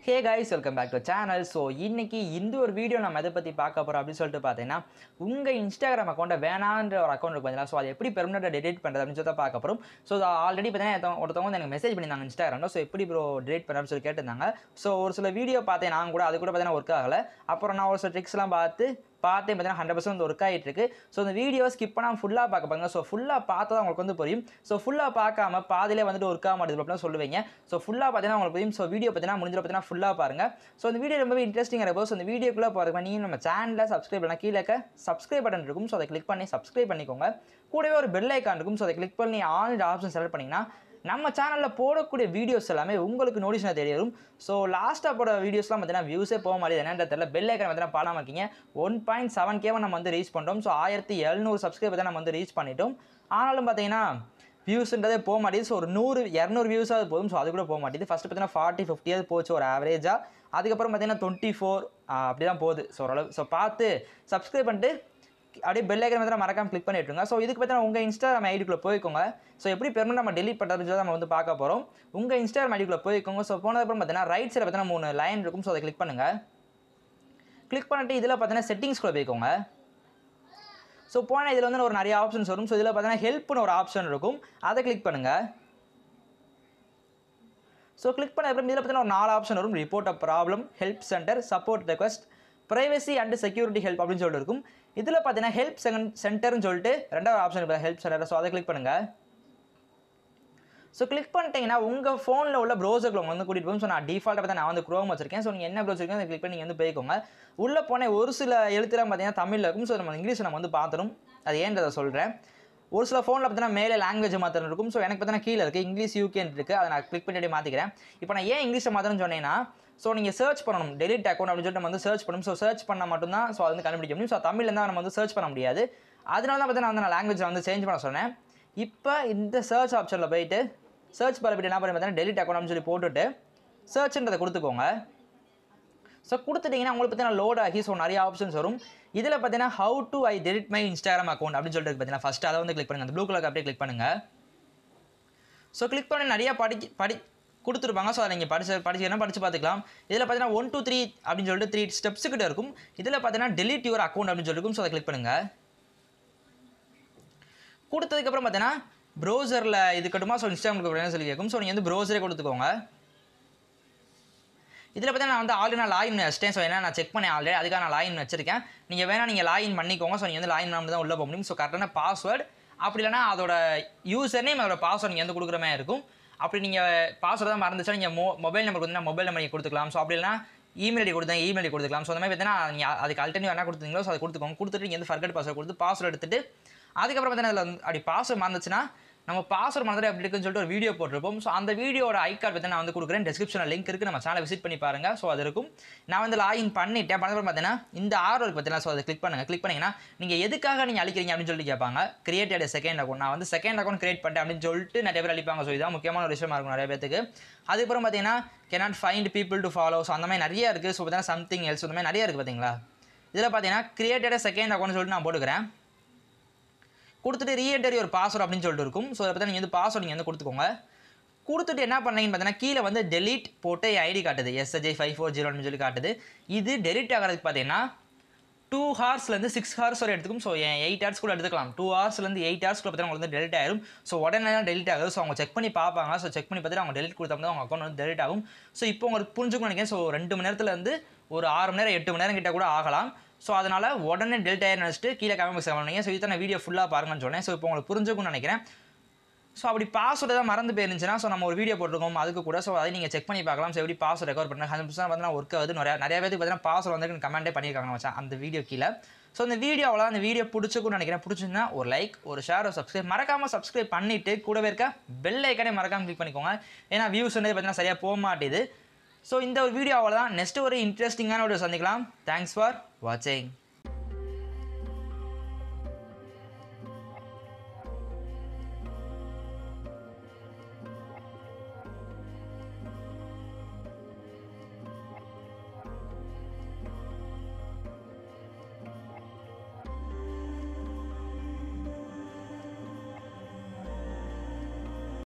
hey guys welcome back to channel so இன்னைக்கு இந்த ஒரு வீடியோ நம்ம எதை பற்றி பார்க்க போகிறோம் அப்படின்னு சொல்லிட்டு பார்த்தீங்கன்னா உங்கள் இன்ஸ்டாகிராம் அக்கௌண்ட்டை வேணான்ற ஒரு அக்கௌண்ட் இருக்கு பார்த்தீங்களா ஸோ அதை எப்படி பெர்மனெண்ட்டாக டெலிட் பண்ணுறது அப்படின்னு சொல்லி பார்க்க போகிறோம் ஸோ ஆல்ரெடி பார்த்தீங்கன்னா ஒருத்தவங்க வந்து எனக்கு மெசேஜ் பண்ணியிருந்தாங்க இன்ஸ்டாகிராமில் ஸோ எப்படி ப்ரோ டெலிட் பண்ணுறேன்னு சொல்லி கேட்டிருந்தாங்க ஸோ ஒரு சில வீடியோ பார்த்தேன் நான் கூட அது கூட பார்த்தீங்கன்னா ஒர்க் ஆகலை அப்புறம் நான் ஒரு சில ட்ரிக்ஸ்லாம் பார்த்து பார்த்தே பார்த்தீங்கன்னா ஹண்ட்ரட் பர்சன்ட் ஒர்க் ஆகிட்டு இருக்கு ஸோ இந்த வீடியோ ஸ்கிப் பண்ணாமல் ஃபுல்லாக பார்க்க பாருங்க ஸோ ஃபுல்லாக பார்த்தா தான் உங்களுக்கு வந்து புரியும் ஸோ ஃபுல்லாக பார்க்காம பாதியிலே வந்துட்டு ஒர்க் ஆக மாட்டேது அப்படின்னு சொல்லுவீங்க ஸோ ஃபுல்லாக பார்த்தீங்கன்னா உங்களுக்கு புரியும் ஸோ வீடியோ பார்த்தீங்கன்னா முடிஞ்ச பார்த்தீங்கன்னா ஃபுல்லாக பாருங்க ஸோ இந்த வீடியோ ரொம்பவே இன்ட்ரெஸ்டிங்காக இருக்கும் ஸோ இந்த வீடியோக்குள்ளே போகிறதுக்கு நீங்கள் நம்ம சேனலில் சப்ஸ்கிரைப் பண்ணால் கீழே இருக்க சப்ஸ்கிரைப் பட்டன் இருக்கும் ஸோ அதை கிளிக் பண்ணி சப்ஸ்கிரைப் பண்ணிக்கோங்க கூடவே ஒரு பெல் ஐக்கான் இருக்கும் ஸோ அதை கிளிக் பண்ணி ஆல் ஆப்ஷன் செலக்ட் பண்ணிங்கன்னா நம்ம சேனலில் போடக்கூடிய வீடியோஸ் எல்லாமே உங்களுக்கு நோட்டிஷனாக தெரிய வரும் ஸோ லாஸ்ட்டாக போட வீடியோஸ்லாம் பார்த்தீங்கன்னா வியூஸே போக மாட்டேது என்னன்ற தெரியல பெல் ஐக்கன் பார்த்தீங்கன்னா பாடாமல் இருக்கீங்க ஒன் பாயிண்ட் செவன் கேவை நம்ம வந்து ரீச் பண்ணுறோம் ஸோ ஆயிரத்தி எழுநூறு சப்ஸ்கிரைபர் தான் நம்ம வந்து ரீச் பண்ணிட்டோம் ஆனாலும் பார்த்தீங்கன்னா வியூஸ்ன்றதே போக மாட்டேது ஸோ ஒரு நூறு இரநூறு வியூஸாவது போதும் ஸோ அது கூட போக மாட்டேது ஃபஸ்ட்டு பார்த்தீங்கன்னா ஃபார்ட்டி ஃபிஃப்டியாவது போச்சு ஒரு ஆவரேஜாக அதுக்கப்புறம் பார்த்தீங்கன்னா டுவெண்ட்டி ஃபோர் அப்படி தான் போகுது ஸோ ஓரளவு ஸோ பார்த்து சப்ஸ்கிரைப் பண்ணிட்டு அப்படியே பெல் ஐக்கன் வந்து மறக்காம கிளிக் பண்ணி விட்டுருங்க ஸோ இதுக்கு பார்த்தீங்கன்னா உங்கள் இன்ஸ்டாகிராம் ஐடிக்குள்ளே போய்க்கோங்க ஸோ எப்படி பெர்மனெண்ட் நம்ம டெலிட் பண்ணுறது நம்ம வந்து பார்க்க போகிறோம் உங்கள் இன்ஸ்டாகிராம் ஐடிக்குள்ளே போய்க்கோங்க ஸோ போனதுக்கப்புறம் பார்த்தீங்கன்னா ரைட் சைடில் பார்த்தீங்கன்னா மூணு லைன் இருக்கும் ஸோ அதை கிளிக் பண்ணுங்கள் கிளிக் பண்ணிட்டு இதில் பார்த்தீங்கன்னா செட்டிங்ஸ்குள்ளே போய்க்கோங்க ஸோ போனால் இதில் வந்து ஒரு நிறைய ஆப்ஷன்ஸ் வரும் ஸோ இதில் பார்த்தீங்கன்னா ஹெல்ப்னு ஒரு ஆப்ஷன் இருக்கும் அதை கிளிக் பண்ணுங்கள் ஸோ கிளிக் பண்ண அப்புறம் இதில் பார்த்தீங்கன்னா ஒரு நாலு ஆப்ஷன் வரும் report a problem help centre support request privacy and security help அப்படின்னு சொல்லிட்டு இருக்கும் இதில் பார்த்தீங்கன்னா ஹெல்ப் சென்டர்னு சொல்லிட்டு ரெண்டாவது ஆப்ஷன் இருக்குது ஹெல்ப் சென்டர் ஸோ அதை கிளிக் பண்ணுங்கள் ஸோ கிளிக் பண்ணிட்டீங்கன்னா உங்கள் ஃபோனில் உள்ள ப்ரௌசர்களை வந்து கூட்டிகிட்டு போகும் ஸோ நான் டிஃபால்ட்டாக பார்த்தா நான் வந்து க்ரோம் வச்சிருக்கேன் ஸோ நீங்கள் என்ன ப்ரௌசர் இருக்கோ அதை கிளிக் பண்ணி நீங்கள் வந்து போய்க்கோங்க உள்ளே போனே ஒரு சில எழுத்துலாம் பார்த்தீங்கன்னா தமிழில் இருக்கும் ஸோ நம்ம இங்கிலீஷ் நம்ம வந்து பார்த்துடும் அது ஏன்றதை சொல்கிறேன் ஒரு சில ஃபோனில் பார்த்தீங்கன்னா மேலே லாங்குவேஜ் மாத்திரம் இருக்கும் ஸோ எனக்கு பார்த்தீங்கன்னா கீழே இருக்குது இங்கிலீஷ் யூகேன்னு இருக்குது அதை நான் கிளிக் பண்ணிட்டு மாற்றிக்கிறேன் இப்போ நான் ஏன் இங்கிலீஷை மாத்திரம்னு சொன்னேன்னா ஸோ நீங்கள் சர்ச் பண்ணணும் டெலிட் அக்கௌண்ட் அப்படின்னு சொல்லிட்டு நம்ம வந்து சர்ச் பண்ணணும் ஸோ சர்ச் பண்ணால் மட்டும்தான் ஸோ அது வந்து கண்டுபிடிக்க முடியும் ஸோ தமிழில் தான் நம்ம வந்து சர்ச் பண்ண முடியாது அதனால தான் பார்த்தீங்கன்னா வந்து நான் லாங்குவேஜை வந்து சேஞ்ச் பண்ண சொன்னேன் இப்போ இந்த சர்ச் ஆப்ஷனில் போயிட்டு சர்ச் பார் போய்ட்டு என்ன பண்ணி பார்த்தீங்கன்னா டெலிட் அக்கௌண்ட் சொல்லி போட்டுட்டு சர்ச்ன்றதை கொடுத்துக்கோங்க ஸோ கொடுத்துட்டிங்கன்னா உங்களுக்கு பார்த்தீங்கன்னா லோட் ஆகி ஸோ நிறைய ஆப்ஷன்ஸ் வரும் இதில் பார்த்தீங்கன்னா how to I delete my Instagram account அப்படின்னு சொல்லிட்டு பார்த்தீங்கன்னா ஃபஸ்ட்டு அதை வந்து கிளிக் பண்ணுங்கள் அந்த ப்ளூ கலர் அப்படியே கிளிக் பண்ணுங்கள் ஸோ கிளிக் பண்ணி நிறைய படி படி கொடுத்துருப்பாங்க ஸோ அதை நீங்கள் படிச்சு படிச்சுன்னா படிச்சு பார்த்துக்கலாம் இதில் பார்த்தீங்கன்னா ஒன் டூ த்ரீ அப்படின்னு சொல்லிட்டு த்ரீ ஸ்டெப்ஸ் கிட்ட இருக்கும் இதில் பார்த்தீங்கன்னா டெலிட் யுவர் அக்கௌண்ட் அப்படின்னு சொல்லிருக்கும் ஸோ அதை கிளிக் பண்ணுங்கள் கொடுத்ததுக்கப்புறம் பார்த்தீங்கன்னா ப்ரௌசரில் இது கட்டுமா ஸோ இன்ஸ்டாகிராம் சொல்லி கேட்கும் ஸோ நீங்கள் வந்து ப்ரௌசரே கொடுத்துக்கோங்க இதில் பார்த்தீங்கன்னா நான் வந்து ஆல்ரெடி நான் லாகின் வச்சிட்டேன் ஸோ ஏன்னா நான் செக் பண்ணேன் ஆல்ரெடி அதுக்காக நான் லாகின் வச்சிருக்கேன் நீங்கள் வேணால் நீங்கள் லாகின் பண்ணிக்கோங்க ஸோ நீங்கள் வந்து லாகின் பண்ணி தான் உள்ளே போக முடியும் ஸோ கரெக்டான பாஸ்வேர்டு அப்படி இல்லைனா அதோட யூசர் நேம் அதோட பாஸ்வேர்டு நீங்கள் வந்து கொடுக்குற மாதிரி இருக்கும் அப்படி நீங்கள் பாஸ்வேர்டு தான் மறந்துச்சா நீங்கள் மொ மொபைல் நம்பர் கொடுத்தீங்கன்னா மொபைல் நம்பர் நீங்கள் கொடுத்துக்கலாம் ஸோ அப்படி இல்லைனா இமெயில் ஐடி கொடுத்தா இமெயில் ஐடி கொடுத்துக்கலாம் ஸோ அந்த மாதிரி பார்த்தீங்கன்னா நீங்கள் அதுக்கு அல்டர்னேட் என்ன கொடுத்தீங்களோ ஸோ அதை கொடுத்துக்கோங்க கொடுத்துட்டு நீங்கள் வந்து ஃபர்கட் பாஸ்வேர்டு கொடுத்து பாஸ்வேர்டு எடுத்துட்டு அதுக்கப்புறம் பார்த்தீங்கன்னா அதில் அப்படி பாஸ்வேர்டு மறந்துச்சுன்னா நம்ம பாஸ்வேர்ட் மறந்துட்டு அப்படி இருக்குன்னு சொல்லிட்டு ஒரு வீடியோ போட்டிருப்போம் ஸோ அந்த வீடியோட ஐ கார்டு பற்றி நான் வந்து கொடுக்குறேன் டிஸ்கிரிப்ஷனில் லிங்க் இருக்குது நம்ம சேனலை விசிட் பண்ணி பாருங்கள் ஸோ அது இருக்கும் நான் வந்து லாகின் பண்ணிட்டேன் பண்ணதுக்கு பார்த்தீங்கன்னா இந்த ஆர்வல் பார்த்தீங்கன்னா ஸோ அதை கிளிக் பண்ணுங்கள் கிளிக் பண்ணிங்கன்னா நீங்கள் எதுக்காக நீங்கள் அழிக்கிறீங்க அப்படின்னு சொல்லிட்டு கேட்பாங்க கிரியேட் செகண்ட் அக்கௌண்ட் நான் வந்து செகண்ட் அக்கௌண்ட் கிரியேட் பண்ணிட்டேன் அப்படின்னு சொல்லிட்டு நிறைய பேர் அழிப்பாங்க ஸோ இதான் முக்கியமான ஒரு விஷயமா இருக்கும் நிறைய பேருக்கு அதுக்கப்புறம் பார்த்தீங்கன்னா cannot find people to follow so அந்த மாதிரி நிறைய இருக்குது ஸோ பார்த்தீங்கன்னா சம்திங் எல்ஸ் அந்த மாதிரி நிறைய இருக்குது பார்த்தீங்களா இதில் பார்த்தீங்கன்னா கிரியேட்டட் செகண்ட் அக்கௌண்ட் சொல்லிட்டு நான் போட்டுக்கிறேன் கொடுத்துட்டு ரீஎன்டர் ஒரு பாஸ்வேர்ட் அப்படின்னு சொல்லிட்டு இருக்கும் ஸோ அதை பற்றி நீங்கள் வந்து பாஸ்வேர்ட் நீங்கள் வந்து கொடுத்துக்கோங்க கொடுத்துட்டு என்ன பண்ணீங்கன்னு பார்த்தீங்கன்னா கீழே வந்து டெலிட் போட்டு ஐடி காட்டுது எஸ்எஜே ஃபைவ் ஃபோர் ஜீரோன்னு சொல்லி காட்டுது இது டெலிட் ஆகிறதுக்கு பார்த்தீங்கன்னா டூ ஹார்ஸ்லேருந்து சிக்ஸ் ஹார்ஸ் வரை எடுத்துக்கும் ஸோ எயிட் ஹார்ஸ் கூட எடுத்துக்கலாம் டூ ஹார்ஸ்லேருந்து எயிட் ஹார்ஸ் கூட பார்த்தீங்கன்னா உங்களுக்கு வந்து டெலிட் ஆயிரும் ஸோ உடனே தான் டெலிட் ஆகுது ஸோ அவங்க செக் பண்ணி பார்ப்பாங்க ஸோ செக் பண்ணி பார்த்துட்டு அவங்க டெலிட் கொடுத்தா அவங்க அக்கௌண்ட் வந்து டெலிட் ஆகும் ஸோ இப்போ உங்களுக்கு புரிஞ்சுக்கணும் நினைக்கிறேன் ஸோ ரெண்டு மணி நேரத்துலேருந்து ஒரு ஆறு மணி நேரம் எட்டு மணி நேரம் கிட்ட கூட ஆகலாம் ஸோ அதனால் உடனே டெல்ட் ஆயிரம் நினச்சிட்டு கீழே கமெண்ட் செவன் பண்ணீங்க ஸோ இதை நான் வீடியோ ஃபுல்லாக பாருங்கன்னு சொன்னேன் ஸோ இப்போ உங்களுக்கு புரிஞ்சுக்கும்னு நினைக்கிறேன் ஸோ அப்படி பாஸ்வேர்டு தான் மறந்து போயிருந்துச்சுன்னா ஸோ நம்ம ஒரு வீடியோ போட்டிருக்கோம் அதுக்கு கூட ஸோ அதை நீங்கள் செக் பண்ணி பார்க்கலாம் ஸோ எப்படி பாஸ்வேர்ட் ரெக்கவர் பண்ணுங்க ஹண்ட்ரட் பர்சன்ட் பார்த்தீங்கன்னா ஒர்க் ஆகுது நிறைய நிறைய பேருக்கு பார்த்தீங்கன்னா பாஸ்வேர்ட் வந்து கமெண்டே பண்ணியிருக்காங்க மச்சான் அந்த வீடியோ கீழே ஸோ இந்த வீடியோ அவ்வளோ அந்த வீடியோ பிடிச்சிக்கும்னு நினைக்கிறேன் பிடிச்சிருந்தா ஒரு லைக் ஒரு ஷேர் ஒரு சப்ஸ்கிரைப் மறக்காமல் சப்ஸ்கிரைப் பண்ணிவிட்டு கூடவே இருக்க பெல் ஐக்கனே மறக்காமல் கிளிக் பண்ணிக்கோங்க ஏன்னா வியூஸ் வந்து பார்த்தீங்கன்னா சரியாக போக மாட்டேது ஸோ இந்த ஒரு வீடியோ அவ்வளோதான் நெக்ஸ்ட் ஒரு இன்ட்ரெஸ்டிங்கான ஒரு சந்திக்கலாம் தேங்க்ஸ் ஃபார் வாட்சிங்